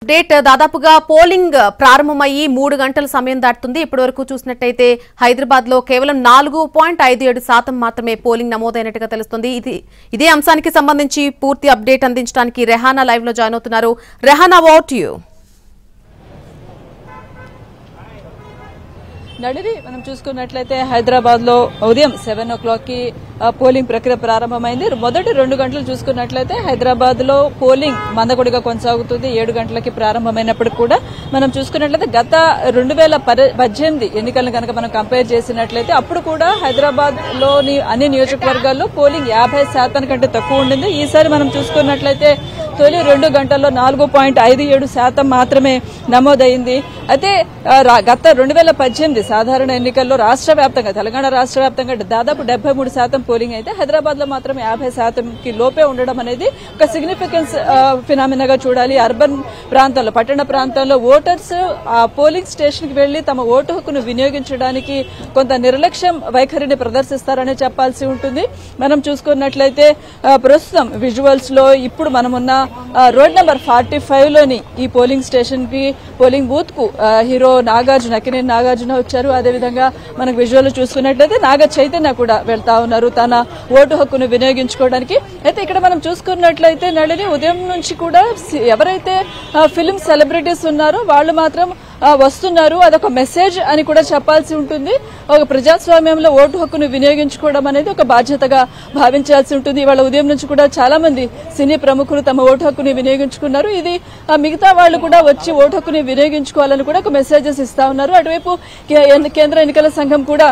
update దాదాపుగా polling ప్రారంభమయ్యి మూడు గంటల సమయం దాటుతుంది ఇప్పటి వరకు చూసినట్టయితే హైదరాబాద్ లో కేవలం నాలుగు పాయింట్ ఐదు ఏడు శాతం మాత్రమే పోలింగ్ నమోదైనట్టుగా తెలుస్తుంది ఇది ఇదే అంశానికి సంబంధించి పూర్తి అప్డేట్ అందించడానికి రెహానా లైవ్ లో జాయిన్ అవుతున్నారు రెహానా వాట్ యూ నడిరి మనం చూసుకున్నట్లయితే హైదరాబాద్ లో ఉదయం సెవెన్ ఓ క్లాక్ కి ఆ, పోలింగ్ ప్రక్రియ ప్రారంభమైంది మొదటి రెండు గంటలు చూసుకున్నట్లయితే హైదరాబాద్ లో పోలింగ్ మందకొడిగా కొనసాగుతుంది ఏడు గంటలకి ప్రారంభమైనప్పటికీ కూడా మనం చూసుకున్నట్లయితే గత రెండు వేల పద్దెనిమిది ఎన్నికలను కనుక మనం కంపేర్ చేసినట్లయితే అప్పుడు కూడా హైదరాబాద్ లోని అన్ని నియోజకవర్గాల్లో పోలింగ్ యాభై శాతం కంటే తక్కువ ఉండింది ఈసారి మనం చూసుకున్నట్లయితే తొలి రెండు గంటల్లో నాలుగు పాయింట్ ఐదు ఏడు శాతం మాత్రమే నమోదైంది అయితే ఆ, రా- గత రెండు వేల పద్దెనిమిది సాధారణ ఎన్నికల్లో రాష్ట్ర వ్యాప్తంగా తెలంగాణ రాష్ట్ర వ్యాప్తంగా దాదాపు డెబ్బై మూడు శాతం పోలింగ్ అయితే హైదరాబాద్ లో మాత్రం యాభై శాతంకి లోపే ఉండడం అనేది ఒక సిగ్నిఫికెన్స్ ఫినామినాగా చూడాలి అర్బన్ ప్రాంతాల్లో పట్టణ ప్రాంతాల్లో ఓటర్స్ ఆ పోలింగ్ స్టేషన్ కి వెళ్లి తమ ఓటు హక్కును వినియోగించడానికి కొంత నిర్లక్ష్యం వైఖరిని ప్రదర్శిస్తారని చెప్పాల్సి ఉంటుంది మనం చూసుకున్నట్లయితే ఆ, ప్రస్తుతం విజువల్స్ లో ఇప్పుడు మనమున్న ఆ, రోడ్ నెంబర్ ఫార్టీ ఫైవ్ లోని ఈ పోలింగ్ స్టేషన్ కి పోలింగ్ బూత్ కు ఆ, హీరో నాగార్జున అక్కినేని నాగార్జున వచ్చారు అదేవిధంగా మనకు విజువల్ చూసుకున్నట్లయితే నాగ చైతన్య కూడా వెళ్తా ఉన్నారు తన ఓటు హక్కును వినియోగించుకోవడానికి అయితే ఇక్కడ మనం చూసుకున్నట్లయితే నళిని ఉదయం నుంచి కూడా సి- ఎవరైతే ఫిల్మ్ సెలబ్రిటీస్ ఉన్నారో వాళ్ళు మాత్రం ఆ, వస్తున్నారు అదొక మెసేజ్ అని కూడా చెప్పాల్సి ఉంటుంది ఒక ప్రజాస్వామ్యంలో ఓటు హక్కును వినియోగించుకోవడం అనేది ఒక బాధ్యతగా భావించాల్సి ఉంటుంది ఇవాళ ఉదయం నుంచి కూడా చాలా మంది సినీ ప్రముఖులు తమ ఓటు హక్కుని వినియోగించుకున్నారు ఇది ఆ, మిగతా వాళ్ళు కూడా వచ్చి ఓటు హక్కుని వినియోగించుకోవాలని కూడా ఒక మెసేజెస్ ఇస్తా ఉన్నారు అటువైపు కే- కేంద్ర ఎన్నికల సంఘం కూడా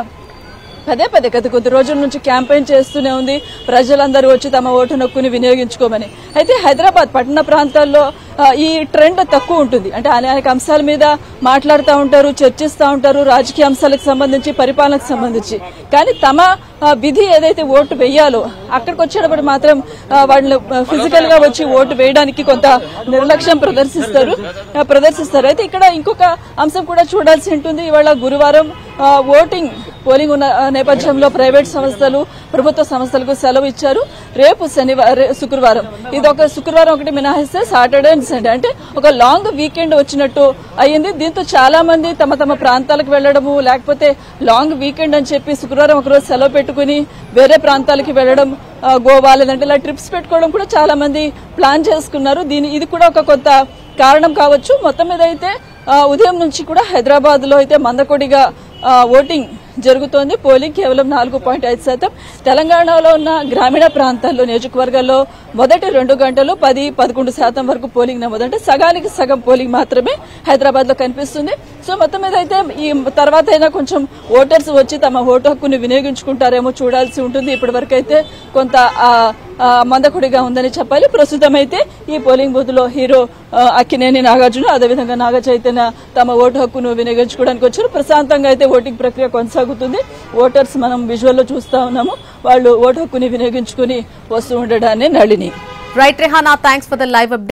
పదే పదే గత కొద్ది రోజుల నుంచి క్యాంపెయిన్ చేస్తూనే ఉంది ప్రజలందరూ వచ్చి తమ ఓటు నొక్కుని వినియోగించుకోమని అయితే హైదరాబాద్ పట్టణ ప్రాంతాల్లో ఆ, ఈ ట్రెండ్ తక్కువ ఉంటుంది అంటే అనేక అంశాల మీద మాట్లాడుతూ ఉంటారు చర్చిస్తూ ఉంటారు రాజకీయ అంశాలకు సంబంధించి పరిపాలనకు సంబంధించి కానీ తమ ఆ, విధి ఏదైతే ఓటు వేయాలో అక్కడికి వచ్చేటప్పుడు మాత్రం ఆ, వాళ్ళు ఫిజికల్ గా వచ్చి ఓటు వేయడానికి కొంత నిర్లక్ష్యం ప్రదర్శిస్తారు ఆ, ప్రదర్శిస్తారు అయితే ఇక్కడ ఇంకొక అంశం కూడా చూడాల్సి ఉంటుంది ఇవాళ గురువారం ఆ, ఓటింగ్ పోలింగ్ ఉన్న ఆ, నేపథ్యంలో ప్రైవేట్ సంస్థలు ప్రభుత్వ సంస్థలకు సెలవు ఇచ్చారు రేపు శనివారం శుక్రవారం ఇది ఒక శుక్రవారం ఒకటి మినహాయిస్తే సాటర్డే అండ్ సండే అంటే ఒక లాంగ్ వీకెండ్ వచ్చినట్టు అయ్యింది దీంతో చాలా మంది తమ తమ ప్రాంతాలకు వెళ్లడము లేకపోతే లాంగ్ వీకెండ్ అని చెప్పి శుక్రవారం ఒకరోజు సెలవు పెట్టుకుని వేరే ప్రాంతాలకి వెళ్లడం ఆ, గోవా లేదంటే ఇలా ట్రిప్స్ పెట్టుకోవడం కూడా చాలా మంది ప్లాన్ చేసుకున్నారు దీని ఇది కూడా ఒక కొత్త కారణం కావచ్చు మొత్తం మీద అయితే ఆ, ఉదయం నుంచి కూడా హైదరాబాద్ లో అయితే మందకొడిగా ఆ, ఓటింగ్ జరుగుతోంది పోలింగ్ కేవలం నాలుగు పాయింట్ ఐదు శాతం తెలంగాణలో ఉన్న గ్రామీణ ప్రాంతాల్లో నియోజకవర్గాల్లో మొదటి రెండు గంటలు పది పదకొండు శాతం వరకు పోలింగ్ నమోదు అంటే సగానికి సగం పోలింగ్ మాత్రమే హైదరాబాద్ లో కనిపిస్తుంది సో మొత్తం మీద అయితే ఈ తర్వాత అయినా కొంచెం ఓటర్స్ వచ్చి తమ ఓటు హక్కుని వినియోగించుకుంటారేమో చూడాల్సి ఉంటుంది ఇప్పటి వరకు అయితే కొంత ఆ, ఆ, మందకుడిగా ఉందని చెప్పాలి ప్రస్తుతం అయితే ఈ పోలింగ్ బూత్ లో హీరో ఆ, అక్కినేని నాగార్జున అదేవిధంగా నాగ చైతన్య తమ ఓటు హక్కును వినియోగించుకోవడానికి వచ్చారు ప్రశాంతంగా అయితే ఓటింగ్ ప్రక్రియ కొనసాగుతుంది ఓటర్స్ మనం విజువల్ లో చూస్తా ఉన్నాము వాళ్ళు ఓటు హక్కుని వినియోగించుకుని వస్తూ ఉండడాన్ని Nalini right Rehana thanks for the live update